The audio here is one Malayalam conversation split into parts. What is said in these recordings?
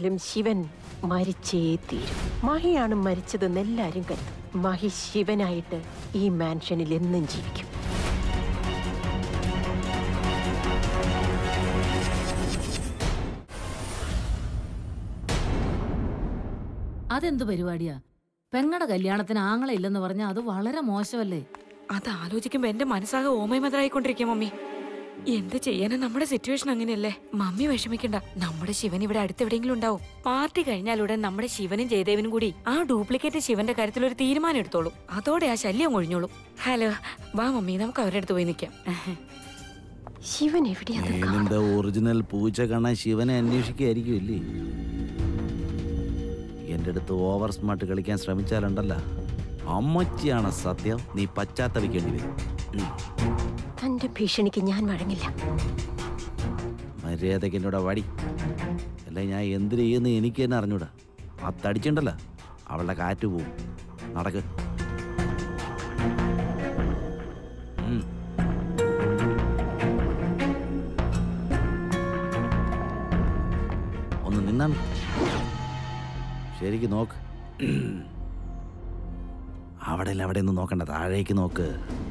എന്തായാലും ശിവൻ മരിച്ചേ തീരും മഹിയാണ് മരിച്ചതെന്ന് എല്ലാരും കരുതും മഹി ശിവനായിട്ട് ഈ മാൻഷനിൽ എന്നും ജീവിക്കും അതെന്ത് പരിപാടിയാ പെങ്ങടെ കല്യാണത്തിന് ആങ്ങളെ ഇല്ലെന്ന് പറഞ്ഞാൽ അത് വളരെ മോശമല്ലേ അത് ആലോചിക്കുമ്പോ എന്റെ മനസ്സാകെ ഓമയമതറായിക്കൊണ്ടിരിക്കുക മമ്മി എന്ത് ചെയ്യാനും നമ്മുടെ സിറ്റുവേഷൻ അങ്ങനെയല്ലേ മമ്മി വിഷമിക്കണ്ട നമ്മുടെ ശിവൻ ഇവിടെ അടുത്തെവിടെയെങ്കിലും ഉണ്ടാവും പാർട്ടി കഴിഞ്ഞാലുടൻ നമ്മുടെ ശിവനും ജയദേവനും കൂടി ആ ഡ്യൂപ്ലിക്കേറ്റ് ശിവന്റെ കാര്യത്തിൽ ഒരു തീരുമാനം എടുത്തോളൂ അതോടെ ആ ശല്യം ഒഴിഞ്ഞോളൂ ഹലോ വാ മമ്മി നമുക്ക് അവരുടെ അടുത്ത് പോയി നിൽക്കാം ശിവൻ എവിടെയാന്ന് കാണാം. നിന്റെ ഒറിജിനൽ പൂച്ച കാണാൻ ശിവനെ അന്വേഷിക്കുകയായിരിക്കും ഇല്ലേ എന്റെ അടുത്ത് ഓവർ സ്മാർട്ട് കളിക്കാൻ ശ്രമിച്ചാലുണ്ടല്ല അമ്മച്ചിയാണ് സത്യം നീ പശ്ചാത്തപിക്കേണ്ടി വരും ഉം. തന്റെ ഭീഷണിക്ക് ഞാൻ വഴങ്ങില്ല മര്യാദയ്ക്ക് എന്നോട് വടി അല്ല ഞാൻ എന്തിനു ചെയ്യുന്നു എനിക്ക് തന്നെ അറിഞ്ഞൂടാ ആ തടിച്ചുണ്ടല്ല അവളുടെ കാറ്റ് പോവും നടക്ക് ഉം. ഒന്ന് നിന്നാണ് ശരിക്ക് നോക്ക് അവിടെ ഇല്ല അവിടെ ഒന്നും നോക്കണ്ട താഴേക്ക് നോക്ക്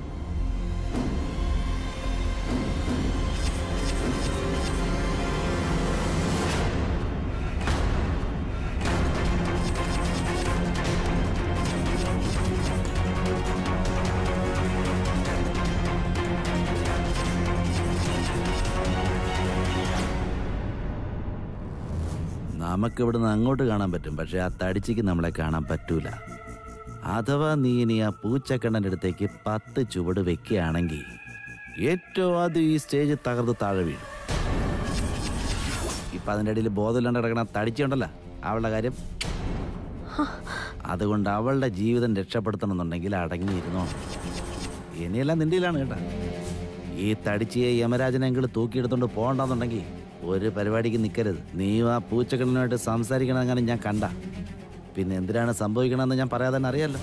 നമുക്ക് ഇവിടുന്ന് അങ്ങോട്ട് കാണാൻ പറ്റും പക്ഷെ ആ തടിച്ചിക്ക് നമ്മളെ കാണാൻ പറ്റൂല അഥവാ നീ ഇനി ആ പൂച്ചക്കണ്ണൻ്റെ അടുത്തേക്ക് പത്ത് ചുവട് വെക്കുകയാണെങ്കിൽ ഏറ്റവും ആദ്യം ഈ സ്റ്റേജ് തകർന്ന് താഴെ വീഴും ഇപ്പൊ അതിൻ്റെ ഇടയിൽ ബോധമില്ലാണ്ട് കിടക്കണ തടിച്ചുണ്ടല്ല അവളുടെ കാര്യം അതുകൊണ്ട് അവളുടെ ജീവിതം രക്ഷപ്പെടുത്തണമെന്നുണ്ടെങ്കിൽ അടങ്ങിയിരുന്നോ ഇനിയെല്ലാം നിന്റെയിലാണ് കേട്ടാ ഈ തടിച്ചിയെ യമരാജനെങ്കിലും തൂക്കിയെടുത്തോണ്ട് പോകണ്ടെന്നുണ്ടെങ്കിൽ ഒരു പരിപാടിക്ക് നിൽക്കരുത് നീയും ആ പൂച്ചക്കണ്ണനുമായിട്ട് സംസാരിക്കണമെങ്ങനെ ഞാൻ കണ്ട പിന്നെ എന്തിനാണ് സംഭവിക്കണമെന്ന് ഞാൻ പറയാതെ തന്നെ അറിയാലോ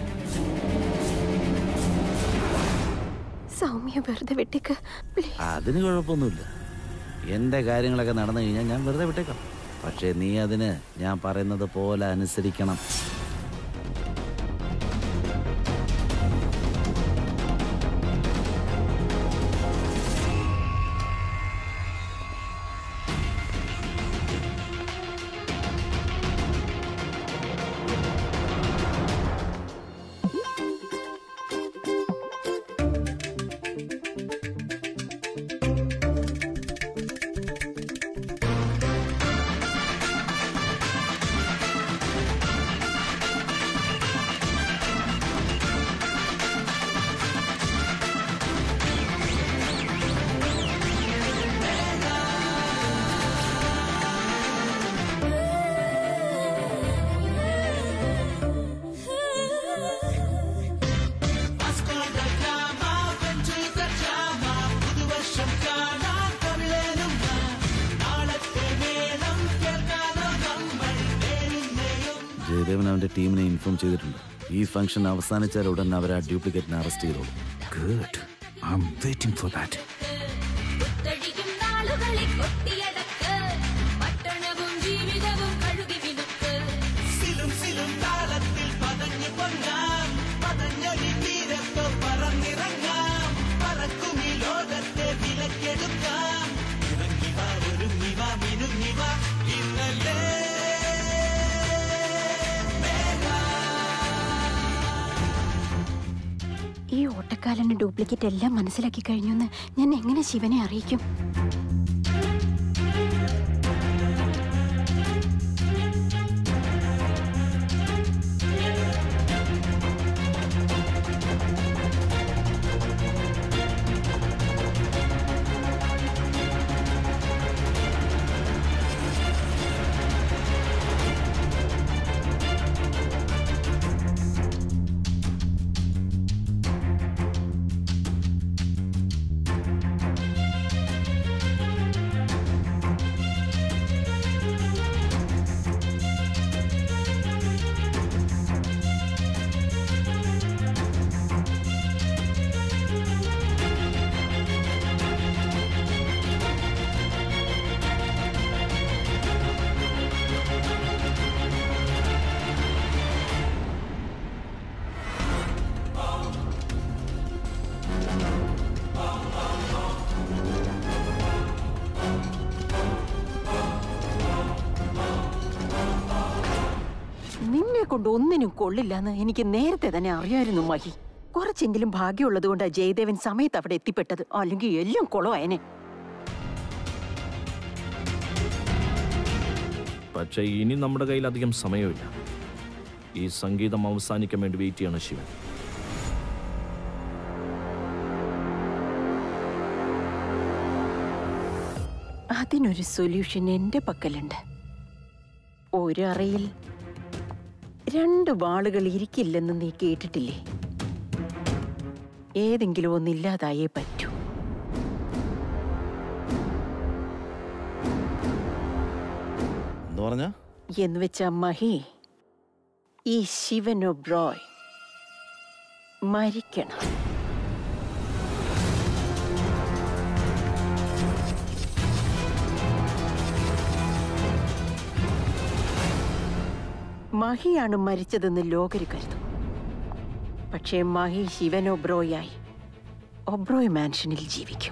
സൗമ്യ വെറുതെ വിട്ടേക്ക് പ്ലീസ്. അതിന് കുഴപ്പമൊന്നുമില്ല എൻ്റെ കാര്യങ്ങളൊക്കെ നടന്നു കഴിഞ്ഞാൽ ഞാൻ വെറുതെ വിട്ടേക്കാം പക്ഷേ നീ അതിന് ഞാൻ പറയുന്നത് പോലെ അനുസരിക്കണം ജയദേവൻ അവന്റെ ടീമിനെ ഇൻഫോം ചെയ്തിട്ടുണ്ട് ഈ ഫംഗ്ഷൻ അവസാനിച്ചാൽ ഉടൻ അവർ ആ ഡ്യൂപ്ലിക്കേറ്റിനെ അറസ്റ്റ് ചെയ്തോളൂ good I am waiting for that കുത്തടിക്കും നാളുകളെ കൊട്ടിയടക്ക് പട്ടണവും ജീവിതവും കഴുകി വിടുക്ക് സിലും സിലും താളത്തിൽ പതഞ്ഞു പൊങ്ങാം പതഞ്ഞൊരു തീരത്തോ പറന്നിറങ്ങാം പറക്കും ഈ ലോകത്തെ വിലക്കെടുക്കാം ഇറങ്ങിവ ഒരുങ്ങിവ മിനുങ്ങിവ ഇന്നലെ ഈ ഓട്ടക്കാലന്റെ ഡ്യൂപ്ലിക്കേറ്റ് എല്ലാം മനസ്സിലാക്കി കഴിഞ്ഞെന്ന് ഞാൻ എങ്ങനെ ശിവനെ അറിയിക്കും കൊണ്ട് ഒന്നിനും കൊള്ളില്ലെന്ന് എനിക്ക് നേരത്തെ തന്നെ അറിയായിരുന്നു മഹി കുറച്ചെങ്കിലും ഭാഗ്യമുള്ളത് കൊണ്ടാ ജയദേവൻ സമയത്ത് അവിടെ എത്തിപ്പെട്ടത് അല്ലെങ്കിൽ എല്ലാം കുളമായനെ പക്ഷേ ഇനി നമ്മുടെ കയ്യിൽ അധികം സമയമില്ല ഈ സംഗീതം അവസാനിക്കാൻ വേണ്ടി വെയിറ്റ് ചെയ്യണം ശിവൻ അതിനൊരു സൊല്യൂഷൻ എന്റെ പക്കലുണ്ട് ഒരു അറയിൽ രണ്ട് വാളുകൾ ഇരിക്കില്ലെന്ന് നീ കേട്ടിട്ടില്ലേ ഏതെങ്കിലും ഒന്നില്ലാതായേ പറ്റൂ എന്ന് പറഞ്ഞാ എന്ന് വെച്ചാ മഹി ഈ ശിവനോ ബ്രോയ് മരിക്കണം മഹിയാണ് മരിച്ചതെന്ന് ലോകര് കരുതും പക്ഷേ മഹി ശിവൻ ഒബ്രോയായി ഒബ്രോയ് മാൻഷനിൽ ജീവിക്കും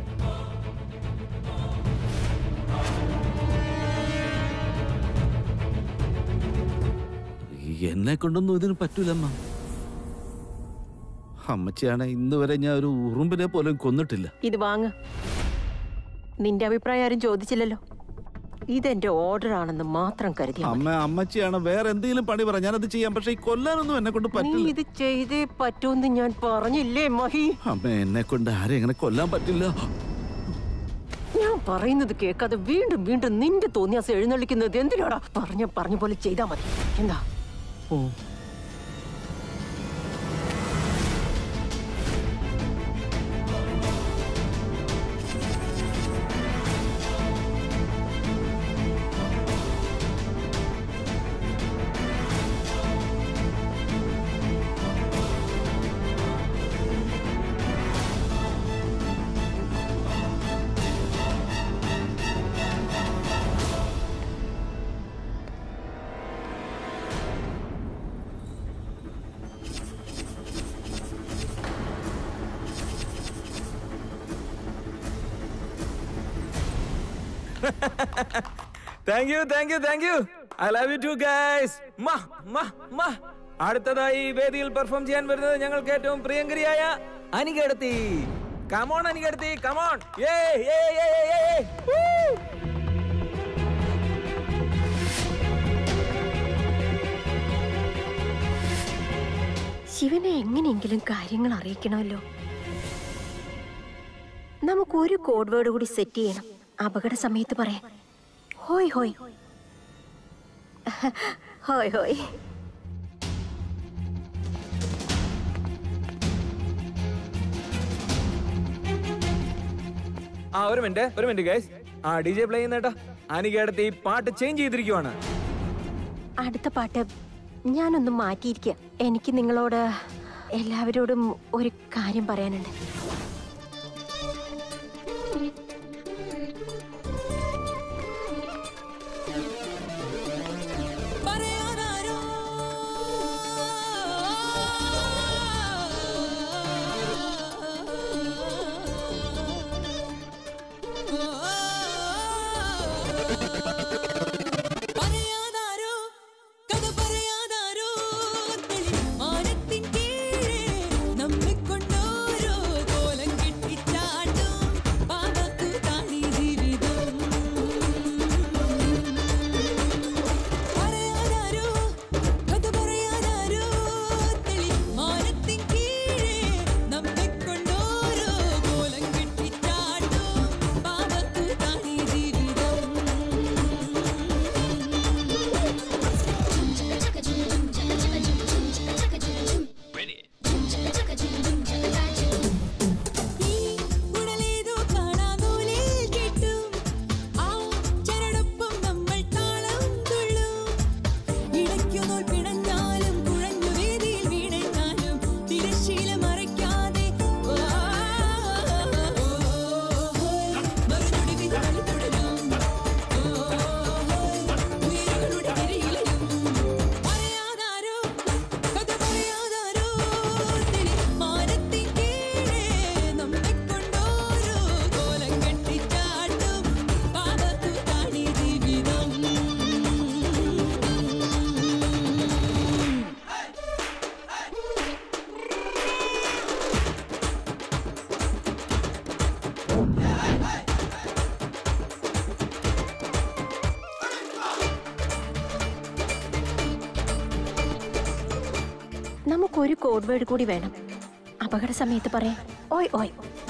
എന്നെ കൊണ്ടൊന്നും ഇതിന് പറ്റൂലമ്മ അമ്മച്ചിയാണ് ഇന്ന് വരെ ഞാൻ ഒരു ഉറുമ്പിനെ പോലും കൊന്നിട്ടില്ല ഇത് വാങ്ങ് നിന്റെ അഭിപ്രായം ആരും ചോദിച്ചില്ലല്ലോ ഇതെന്റെ ഓർഡർ ആണെന്ന് മാത്രം കരുതിയാ മതി. അമ്മ അമ്മച്ചിയാണ് വേറെ എന്തെങ്കിലും പണി പറ ഞാനത് ചെയ്യാം പക്ഷെ ഈ കൊല്ലാനൊന്നും എന്നെ കൊണ്ട് നീ പറ്റില്ല ഇത് ചെയ്തേ പറ്റൂന്ന് ഞാൻ പറഞ്ഞില്ലേ മഹി അമ്മ എന്നെ കൊണ്ട് ആരെയും അങ്ങനെ കൊല്ലാൻ പറ്റില്ല ഞാൻ പറയുന്നത് കേൾക്കാതെ വീണ്ടും വീണ്ടും നിന്റെ തോന്നിയാസം എഴുന്നള്ളിക്കുന്നത് എന്തിനാടാ പറഞ്ഞ പറഞ്ഞ പോലെ ചെയ്താ മതി എന്താ oh thank you thank you thank you I love you too guys അടുത്തതായി വേദിയിൽ പെർഫോം ചെയ്യാൻ വരുന്നത് ഞങ്ങൾക്ക് ഏറ്റവും പ്രിയങ്കരിയായ അനികടത്തി കമോൺ അനികടത്തി കമോൺ ഏ ഏ ഏ ഏ ഏ ശിവനെ എങ്ങനെയെങ്കിലും കാര്യങ്ങൾ അറിയിക്കണമല്ലോ നമുക്ക് ഒരു കോഡ് വേർഡ് കൂടി സെറ്റ് ചെയ്യണം അപകട സമയത്ത് പറയാൻ ഹോയ് ഹോയ് ഹോയ് ഹോയ് ആ ഒരു മിനിറ്റ് ഒരു മിനിറ്റ് ഗൈസ് ആ ഡി ജെ പ്ലേ ചെയ്യുന്നേട്ടാ അനികടത്തി പാട്ട് ചേഞ്ച് ചെയ്തിരിക്കുവാണ് അടുത്ത പാട്ട് ഞാനൊന്ന് മാറ്റിയിരിക്കുക എനിക്ക് നിങ്ങളോട് എല്ലാവരോടും ഒരു കാര്യം പറയാനുണ്ട് പറയാനാരോ പറയാതാരോ കഥ പറയാതാരോ മാനത്തിൻ കീഴേ നമ്മെ കൊണ്ടോരോ ഒരു കോഡ് വേർഡ് കൂടി വേണം അപകട സമയത്ത് പറയാം ഓയ് ഓയ്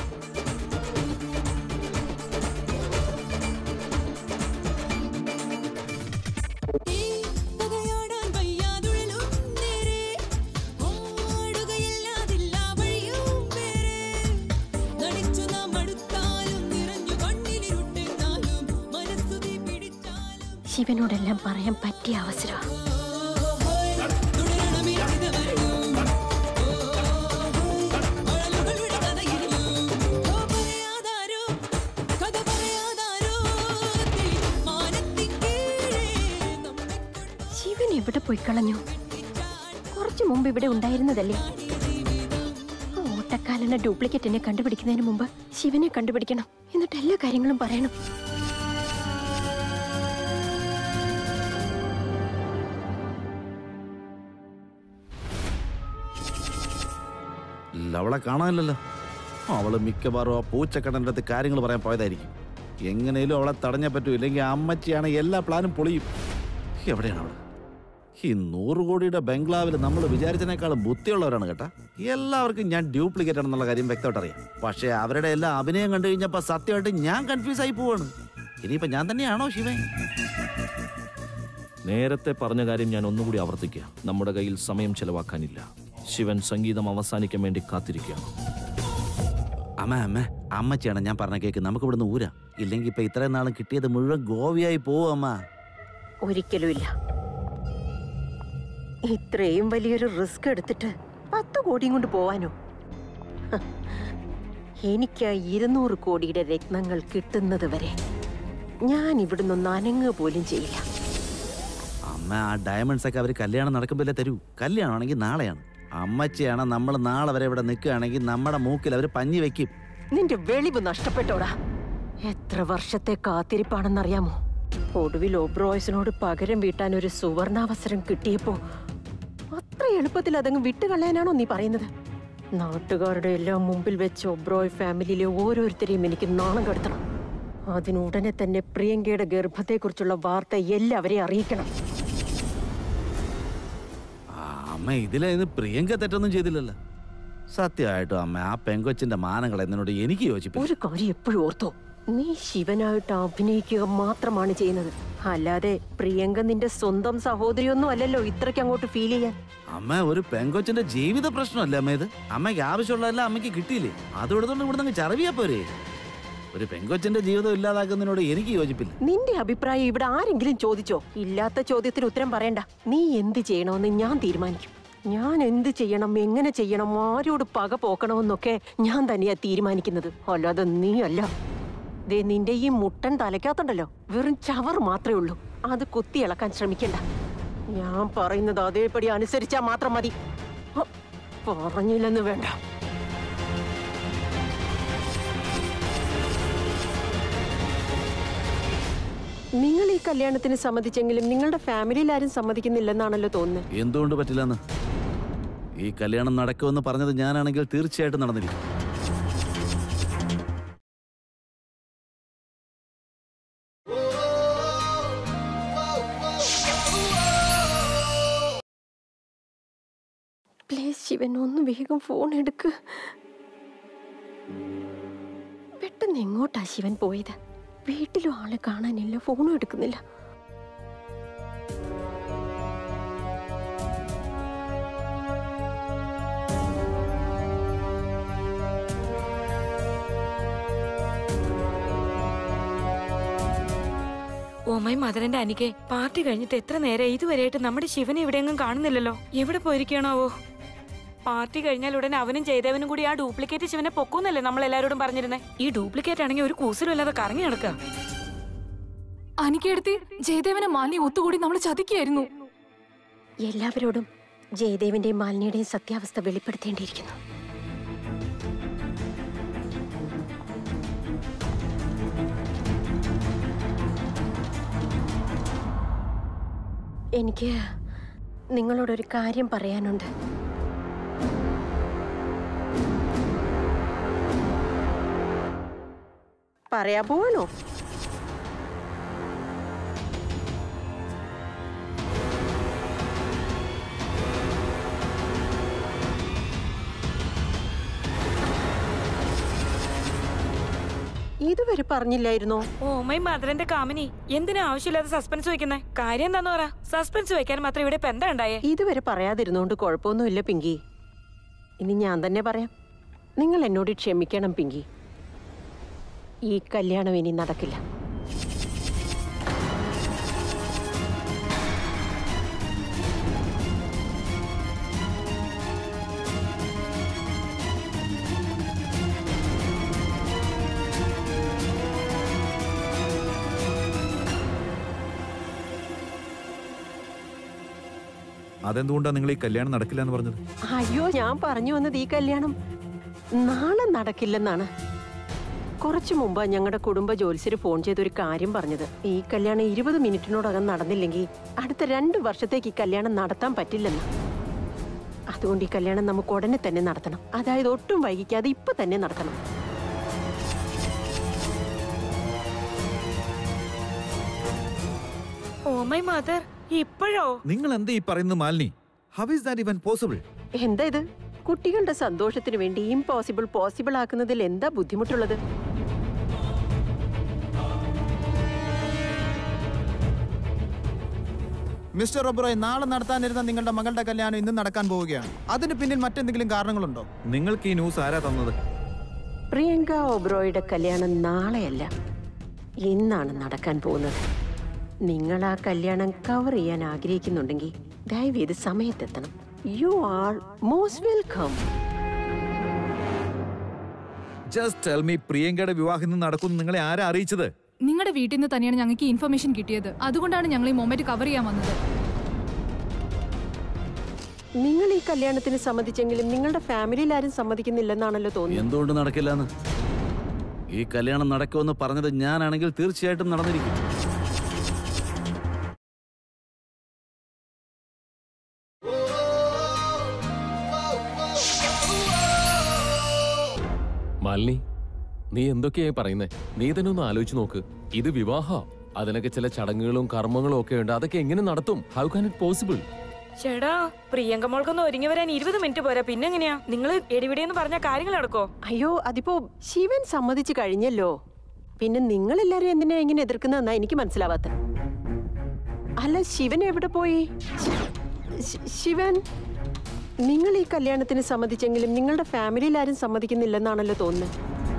പകയാടാൻ വയ്യാതുഴലും നേരെ ഓടുകയില്ലാതില്ല വഴിയും വേറെ നടിച്ചു നാം അടുത്താലും നിറഞ്ഞു കണ്ണിലിരുട്ടെന്നാലും മനസ്സുതി പിടിച്ചാലും ശിവനോടെല്ലാം പറയാൻ പറ്റിയ അവസരം തുടരണമിരിക്കുന്നവരും അഴലുകളുടെ കഥയിലും പറയാതാരോ കഥ പറയാതാരോ മാനത്തിൻ കീഴേ നമ്മെ ശിവൻ എവിടെ പോയി കളഞ്ഞു കുറച്ചു മുമ്പ് ഇവിടെ ഉണ്ടായിരുന്നതല്ലേ ആ ഓട്ടക്കാലന ഡ്യൂപ്ലിക്കേറ്റിനെ കണ്ടുപിടിക്കുന്നതിന് മുമ്പ് ശിവനെ കണ്ടുപിടിക്കണം എന്നിട്ട് എല്ലാ കാര്യങ്ങളും പറയണം ഇല്ല, അവളെ കാണാനില്ലല്ലോ അവള് മിക്കവാറും ആ പൂച്ചക്കടൻ്റെ അടുത്ത് കാര്യങ്ങൾ പറയാൻ പോയതായിരിക്കും എങ്ങനെയും അവളെ തടഞ്ഞേ പറ്റൂ ഇല്ലെങ്കിൽ അമ്മച്ചിയാണ് എല്ലാ പ്ലാനും പൊളിയും എവിടെയാണ് അവള് ഈ നൂറ് കോടിയുടെ ബംഗ്ലാവിൽ നമ്മൾ വിചാരിച്ചതിനേക്കാളും ബുദ്ധിയുള്ളവരാണ് കേട്ടാ എല്ലാവർക്കും ഞാൻ ഡ്യൂപ്ലിക്കേറ്റ് ആണെന്നുള്ള കാര്യം വ്യക്തമായിട്ട് അറിയാം പക്ഷേ അവരുടെ എല്ലാ അഭിനയം കണ്ടു കഴിഞ്ഞപ്പോൾ സത്യമായിട്ട് ഞാൻ കൺഫ്യൂസ് ആയി പോവാണ് ഇനിയിപ്പോ ഞാൻ തന്നെയാണോ ശിവൻ നേരത്തെ പറഞ്ഞ കാര്യം ഞാൻ ഒന്നുകൂടി ആവർത്തിക്കുക നമ്മുടെ കയ്യിൽ സമയം ചെലവാക്കാനില്ല ശിവൻ സംഗീതം അവസാനിക്കാൻ വേണ്ടി കാത്തിരിക്കുകയാണ് അമ്മ അമ്മ അമ്മച്ചിയാണ് ഞാൻ പറഞ്ഞ കേക്ക് നമുക്ക് ഇവിടുന്ന് ഊരാ ഇല്ലെങ്കിൽ ഇപ്പൊ ഇത്രയും നാളും കിട്ടിയത് മുഴുവൻ ഗോവിയായി പോവും അമ്മ ഒരിക്കലുമില്ല ഇത്രയും വലിയൊരു റിസ്ക് എടുത്തിട്ട് പത്ത് കോടിയും കൊണ്ട് പോവാനോ ഹ, എനിക്ക് ആ ഇരുന്നൂറ് കോടിയുടെ രത്നങ്ങൾ കിട്ടുന്നത് വരെ ഞാൻ ഇവിടുന്ന് ഒന്ന് അനങ്ങുക പോലും ചെയ്യില്ല അമ്മ ആ ഡയമണ്ട്സ് ഒക്കെ അവർ കല്യാണം നടക്കുമ്പോഴേ തരൂ കല്യാണമാണെങ്കിൽ നാളെയാണ് അമ്മച്ചിയാണ് നമ്മൾ നാളെ വരെ ഇവിടെ നിൽക്കുകയാണെങ്കിൽ നമ്മുടെ മൂക്കിൽ അവർ പഞ്ഞി വെക്കും നിന്റെ വെളിവ് നഷ്ടപ്പെട്ടോടാ എത്ര വർഷത്തെ കാത്തിരിപ്പാണെന്നറിയാമോ ഒടുവിൽ ഓബ്രോയ്സിനോട് പകരം വീട്ടാൻ ഒരു സുവർണാവസരം കിട്ടിയപ്പോ അത്ര എളുപ്പത്തിൽ അതങ്ങ് വിട്ടുകളയാനാണോ നീ പറയുന്നത് നാട്ടുകാരുടെ എല്ലാം മുമ്പിൽ വെച്ച് ഒബ്രോയ് ഫാമിലിയിലെ ഓരോരുത്തരെയും എനിക്ക് നാണം കെടുത്തണം അതിനുടനെ തന്നെ പ്രിയങ്കയുടെ ഗർഭത്തെക്കുറിച്ചുള്ള വാർത്ത എല്ലാവരെയും അറിയിക്കണം ആ, അമ്മ ഇതിലേന്ന് പ്രിയങ്ക തെറ്റൊന്നും ചെയ്തില്ലല്ലോ സത്യമായിട്ടും അമ്മ ആ പെങ്കൊച്ചിന്റെ മാനങ്ങൾ എന്നോട് എനിക്ക് യോജിപ്പില്ല ഒരു കാര്യം എപ്പോഴും ഓർത്തോ നീ ശിവനായിട്ട് അഭിനയിക്കുക മാത്രമാണ് ചെയ്യുന്നത് അല്ലാതെ പ്രിയങ്ക നിന്റെ സ്വന്തം സഹോദരിയൊന്നും അല്ലല്ലോ ഇത്രയ്ക്ക് അങ്ങോട്ട് ഫീൽ ചെയ്യാൻ അമ്മ ഒരു പെങ്കൊച്ചിന്റെ ജീവിത പ്രശ്നമല്ലേ അമ്മ ഇത് അമ്മയ്ക്ക് ആവശ്യമുള്ളതെല്ലാം അമ്മയ്ക്ക് കിട്ടിയില്ലേ അത് എടുത്തോണ്ട് ഇവിടെ നിന്ന് ചറവിയാ പോരെ ഒരു പെങ്കൊച്ചിന്റെ ജീവിതം ഇല്ലാതാക്കുന്നതിനോട് എനിക്ക് യോജിപ്പില്ല നിന്റെ അഭിപ്രായം ഇവിടെ ആരെങ്കിലും ചോദിച്ചോ ഇല്ലാത്ത ചോദ്യത്തിന് ഉത്തരം പറയണ്ട നീ എന്ത് ചെയ്യണമെന്ന് ഞാൻ തീരുമാനിക്കും ഞാൻ എന്ത് ചെയ്യണം എങ്ങനെ ചെയ്യണം ആരോട് പക പോക്കണമെന്നൊക്കെ ഞാൻ തന്നെയാ തീരുമാനിക്കുന്നത് അല്ലാതെ നീ അല്ല ദേ നിന്റെ ഈ മുട്ടൻ തലയ്ക്കകത്തുണ്ടല്ലോ വെറും ചവർ മാത്രമേ ഉള്ളൂ അത് കുത്തി ഇളക്കാൻ ശ്രമിക്കണ്ട ഞാൻ പറയുന്നത് അതേപടി അനുസരിച്ചാ മാത്രം മതി ഹ, പറഞ്ഞില്ലെന്ന് വേണ്ട നിങ്ങൾ ഈ കല്യാണത്തിന് സമ്മതിച്ചെങ്കിലും നിങ്ങളുടെ ഫാമിലിയിൽ ആരും സമ്മതിക്കുന്നില്ലെന്നാണല്ലോ തോന്നുന്നത് എന്തുകൊണ്ട് പറ്റില്ലെന്ന് ഈ കല്യാണം നടക്കുമെന്ന് പറഞ്ഞത് ഞാനാണെങ്കിൽ തീർച്ചയായിട്ടും നടന്നിരിക്കും പ്ലീസ് ശിവൻ ഒന്ന് വേഗം ഫോൺ എടുക്ക് പെട്ടെന്ന് എങ്ങോട്ടാ ശിവൻ പോയത് വീട്ടിലും ആളെ കാണാനില്ല ഫോണും എടുക്കുന്നില്ല ഓമൈ മദറിന്റെ അനിക്കെ പാർട്ടി കഴിഞ്ഞിട്ട് എത്ര നേരം ഇതുവരെയായിട്ട് നമ്മുടെ ശിവനെ എവിടെയെങ്കിലും കാണുന്നില്ലല്ലോ എവിടെ പോയിരിക്കണാവോ പാർട്ടി കഴിഞ്ഞാൽ ഉടനെ അവനും ജയദേവനും കൂടി ആ ഡ്യൂപ്ലിക്കേറ്റ് ശിവനെ പൊക്കൂന്നല്ലേ നമ്മൾ എല്ലാവരോടും പറഞ്ഞിരുന്നേ ഈ ഡ്യൂപ്ലിക്കേറ്റ് ആണെങ്കിൽ ഒരു കൂസലും ഇല്ലാതെ കറങ്ങി നടക്കുക അനിക്കെടുത്തി ജയദേവനെ മാലിന്യ ഒത്തുകൂടി നമ്മൾ ചതിക്കായിരുന്നു എല്ലാവരോടും ജയദേവിന്റെയും മാലിന്യയുടെയും സത്യാവസ്ഥ വെളിപ്പെടുത്തേണ്ടിയിരിക്കുന്നു എനിക്ക് നിങ്ങളോടൊരു കാര്യം പറയാനുണ്ട് പറയാ പോവാണോ ഇതുവരെ പറഞ്ഞില്ലായിരുന്നോ ഓമൈ മദറിന്റെ കാമിനി എന്തിനാ ആവശ്യമില്ലാതെ സസ്പെൻസ് വെക്കുന്നേ കാര്യം എന്താന്ന് പറ സസ്പെൻസ് വെക്കാൻ മാത്രം ഇവിടെ ഇപ്പൊ എന്താ ഉണ്ടായേ ഇതുവരെ പറയാതിരുന്നോണ്ട് കുഴപ്പമൊന്നുമില്ല പിങ്കി ഇനി ഞാൻ തന്നെ പറയാം നിങ്ങൾ എന്നോട് ക്ഷമിക്കണം പിങ്കി ഈ കല്യാണം ഇനി നടക്കില്ല അതെന്തുകൊണ്ടാണ് നിങ്ങൾ ഈ കല്യാണം നടക്കില്ല എന്ന് പറഞ്ഞത് അയ്യോ ഞാൻ പറഞ്ഞു വന്നത് ഈ കല്യാണം നാളെ നടക്കില്ലെന്നാണ് കുറച്ചു മുമ്പ് ഞങ്ങളുടെ കുടുംബ ജോലിസ്യര് ഫോൺ ചെയ്ത് ഒരു കാര്യം പറഞ്ഞത് ഈ കല്യാണം ഇരുപത് മിനിറ്റിനോടകം നടന്നില്ലെങ്കിൽ അടുത്ത രണ്ട് വർഷത്തേക്ക് ഈ കല്യാണം നടത്താൻ പറ്റില്ലെന്ന് അതുകൊണ്ട് ഈ കല്യാണം നമുക്ക് ഉടനെ തന്നെ നടത്തണം അതായത് ഒട്ടും വൈകിക്കാതെ ഇപ്പൊ തന്നെ നടത്തണം ഓമൈ മദർ ഇപ്പോഴോ നിങ്ങൾ എന്താ ഈ പറയുന്നത് Malini how is that even possible എന്താ ഇത് കുട്ടികളുടെ സന്തോഷത്തിന് വേണ്ടി ഇംപോസിബിൾ പോസിബിൾ ആക്കുന്നതിൽ എന്താ ബുദ്ധിമുട്ടുള്ളത് മിസ്റ്റർ ഒബ്രോയ് നാളെ നടത്താനിരുന്ന നിങ്ങളുടെ മകളുടെ കല്യാണം ഇന്ന് നടക്കാൻ പോവുകയാണ് അതിന് പിന്നിൽ മറ്റെന്തെങ്കിലും കാരണങ്ങളുണ്ടോ നിങ്ങൾക്ക് ഈ ന്യൂസ് ആരാ തന്നത് പ്രിയങ്ക ഒബ്രോയുടെ കല്യാണം നാളെയല്ല ഇന്നാണ് നടക്കാൻ പോകുന്നത് നിങ്ങൾ ആ കല്യാണം കവർ ചെയ്യാൻ ആഗ്രഹിക്കുന്നുണ്ടെങ്കിൽ ദയവേത് സമയത്തെത്തണം you are most welcome just tell me പ്രിയങ്കയുടെ വിവാഹം ഇന്ന് നടക്കുന്നു നിങ്ങളെ ആരാ അറിയിച്ചത് നിങ്ങളുടെ വീട്ടിൽ നിന്ന് തന്നെയാണ് ഞങ്ങൾക്ക് ഇൻഫർമേഷൻ കിട്ടിയത് അതുകൊണ്ടാണ് ഞങ്ങൾ ഈ മൊമെന്റ് കവർ ചെയ്യാൻ വന്നത് നിങ്ങൾ ഈ കല്യാണത്തിന് സമ്മതിച്ചെങ്കിലും നിങ്ങളുടെ ഫാമിലിയിൽ ആരും സമ്മതിക്കുന്നില്ലെന്നാണല്ലോ തോന്നുന്നത് എന്തുകൊണ്ട് നടക്കില്ലെന്ന് ഈ കല്യാണം നടക്കുമെന്ന് പറഞ്ഞത് ഞാനാണെങ്കിൽ തീർച്ചയായിട്ടും നടന്നിരിക്കും മാലിനി നീ എന്തൊക്കെയായി പറയുന്നേ നീ തന്നെ ഒന്ന് ആലോചിച്ച് നോക്ക് ഇത് വിവാഹ അതിനൊക്കെ ചില ചടങ്ങുകളും കർമ്മങ്ങളും ഒക്കെ ഉണ്ട് അതൊക്കെ എങ്ങനെ നടത്തും ഹൗ കാൻ ഇറ്റ് പോസിബിൾ ചേടാ പ്രിയങ്ക മോൾക്കൊന്ന് ഒരുങ്ങി വരാൻ ഇരുപത് മിനിറ്റ് പോരാ പിന്നെ എങ്ങനെയാ നിങ്ങൾ എടിവിടെയെന്ന് പറഞ്ഞ കാര്യങ്ങൾ നടക്കോ അയ്യോ അതിപ്പോ ശിവൻ സമ്മതിച്ചു കഴിഞ്ഞല്ലോ പിന്നെ നിങ്ങൾ എല്ലാരും എന്തിനാ ഇങ്ങനെ എതിർക്കുന്നതെന്നാ എനിക്ക് മനസ്സിലാവാത്ത അല്ല ശിവൻ എവിടെ പോയി ശി- ശിവൻ നിങ്ങൾ ഈ കല്യാണത്തിന് സമ്മതിച്ചെങ്കിലും നിങ്ങളുടെ ഫാമിലിയിൽ ആരും സമ്മതിക്കുന്നില്ലെന്നാണല്ലോ തോന്നുന്നത്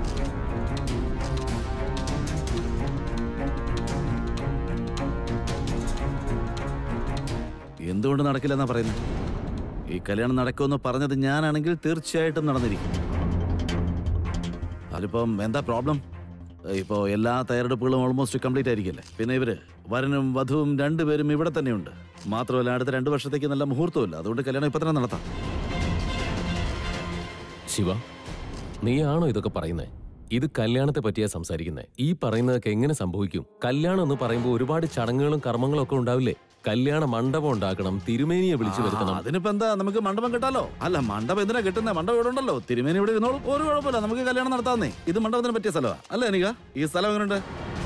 എന്തുകൊണ്ട് നടക്കില്ലെന്നാ പറയുന്നത് ഈ കല്യാണം നടക്കുമെന്ന് പറഞ്ഞത് ഞാനാണെങ്കിൽ തീർച്ചയായിട്ടും നടന്നിരിക്കും അതിപ്പം എന്താ പ്രോബ്ലം ഇപ്പോൾ എല്ലാ തയ്യാറെടുപ്പുകളും ഓൾമോസ്റ്റ് കംപ്ലീറ്റ് ആയിരിക്കില്ലേ പിന്നെ ഇവര് വരനും വധുവും രണ്ടുപേരും ഇവിടെ തന്നെയുണ്ട് മാത്രമല്ല അടുത്ത രണ്ട് വർഷത്തേക്ക് നല്ല മുഹൂർത്തമില്ല അതുകൊണ്ട് കല്യാണം ഇപ്പൊ തന്നെ നടത്താം ശിവ നീയാണോ ഇതൊക്കെ പറയുന്നേ ഇത് കല്യാണത്തെ പറ്റിയാ സംസാരിക്കുന്നേ ഈ പറയുന്നതൊക്കെ എങ്ങനെ സംഭവിക്കും കല്യാണം എന്ന് പറയുമ്പോൾ ഒരുപാട് ചടങ്ങുകളും കർമ്മങ്ങളും ഒക്കെ ഉണ്ടാവില്ലേ കല്യാണ മണ്ഡപം ഉണ്ടാക്കണം തിരുമേനിയെ വിളിച്ചു വരുത്തണം അതിനിപ്പോ എന്താ നമുക്ക് മണ്ഡപം കിട്ടാലോ അല്ല മണ്ഡപം എന്തിനാ കിട്ടുന്നത് മണ്ഡപം ഇവിടെ ഉണ്ടല്ലോ തിരുമേനി ഇവിടെ ഇരുന്നോളൂ ഒരു കുഴപ്പമില്ല നമുക്ക് കല്യാണം നടത്താന്നേ ഇത് മണ്ഡപത്തിന് പറ്റിയ സ്ഥലമാ അല്ലേ എനിക്ക ഈ സ്ഥലം എങ്ങനെയുണ്ട്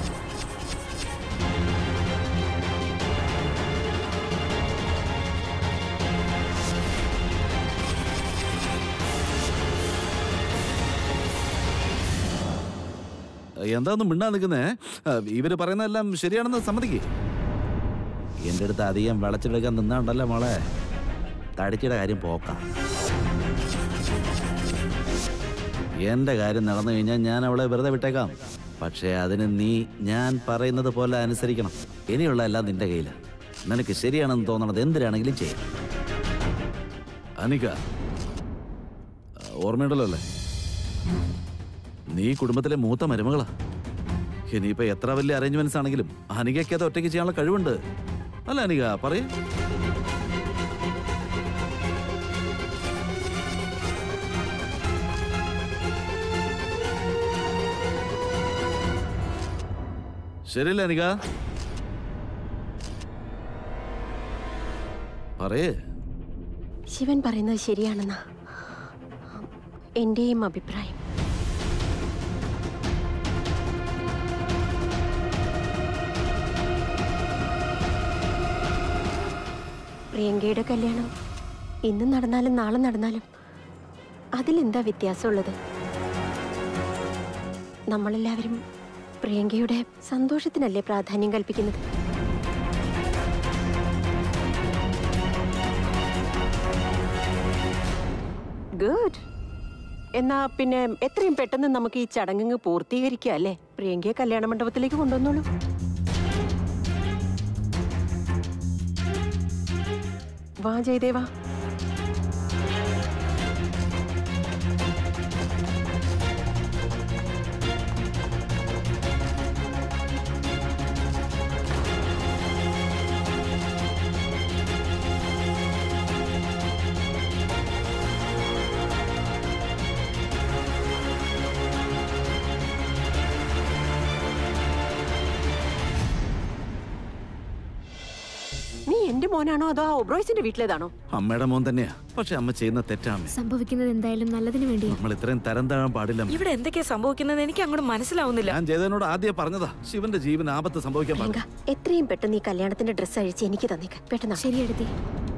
എന്താന്നും മിണ്ടാ നിൽക്കുന്നേ ഇവര് പറയുന്നതെല്ലാം ശരിയാണെന്ന് സമ്മതിക്കേ എന്റെ അടുത്ത് അധികം വിളച്ചെടുക്കാൻ നിന്നാണ്ടല്ലോ മോളെ തടിച്ചിയുടെ കാര്യം പോക്കാം എന്റെ കാര്യം നടന്നു കഴിഞ്ഞാൽ ഞാൻ അവളെ വെറുതെ വിട്ടേക്കാം പക്ഷേ അതിന് നീ ഞാൻ പറയുന്നത് പോലെ അനുസരിക്കണം ഇനിയുള്ള എല്ലാം നിന്റെ കയ്യിലാണ് നിനക്ക് ശരിയാണെന്ന് തോന്നണത് എന്തിനാണെങ്കിലും ചെയ്യാം അനിക ഓർമ്മയുണ്ടല്ലോ അല്ലേ നീ കുടുംബത്തിലെ മൂത്ത മരുമകളാ ഇനിയിപ്പോ എത്ര വലിയ അറേഞ്ച്മെന്റ്സ് ആണെങ്കിലും അനികയ്ക്ക് അത് ഒറ്റയ്ക്ക് ചെയ്യാനുള്ള കഴിവുണ്ട് അല്ല അനിക പറയേ ശരിയല്ലേ അനിക പറയേ ശിവൻ പറയുന്നത് ശരിയാണെന്നാ എന്റെയും അഭിപ്രായം പ്രിയങ്കയുടെ കല്യാണം ഇന്ന് നടന്നാലും നാളെ നടന്നാലും അതിലെന്താ വ്യത്യാസമുള്ളത് നമ്മളെല്ലാവരും പ്രിയങ്കയുടെ സന്തോഷത്തിനല്ലേ പ്രാധാന്യം കൽപ്പിക്കുന്നത് ഗുഡ് എന്നാ പിന്നെ എത്രയും പെട്ടെന്ന് നമുക്ക് ഈ ചടങ്ങ് പൂർത്തീകരിക്കാം അല്ലേ പ്രിയങ്കയെ കല്യാണ മണ്ഡപത്തിലേക്ക് കൊണ്ടുവന്നോളൂ വാ ജയദേവാ നീ എന്റെ മോനാണോ അതോ ആ ഒബ്രോയ്സിന്റെ വീട്ടിലേതാണോ അമ്മയുടെ മോൻ തന്നെയാ പക്ഷെ അമ്മ ചെയ്യുന്ന തെറ്റാണ് സംഭവിക്കുന്നത് എന്തായാലും നല്ലതിന് വേണ്ടിയാ നമ്മൾ ഇത്രയും തരം താഴാൻ പാടില്ല അമ്മേ. ഇവിടെ എന്തൊക്കെയാ സംഭവിക്കുന്നത് എനിക്ക് അങ്ങോട്ട് മനസ്സിലാവുന്നില്ല ഞാൻ ജയദേവനോട് ആദ്യം പറഞ്ഞതാ ശിവന്റെ ജീവൻ ആപത്ത് സംഭവിക്കാൻ പാടില്ല പ്രിയങ്ക എത്രയും പെട്ടെന്ന് ഈ കല്യാണത്തിന്റെ ഡ്രസ്സ് അഴിച്ച് എനിക്ക് തന്നേക്ക് പെട്ടെന്ന് ശരി എടുത്തി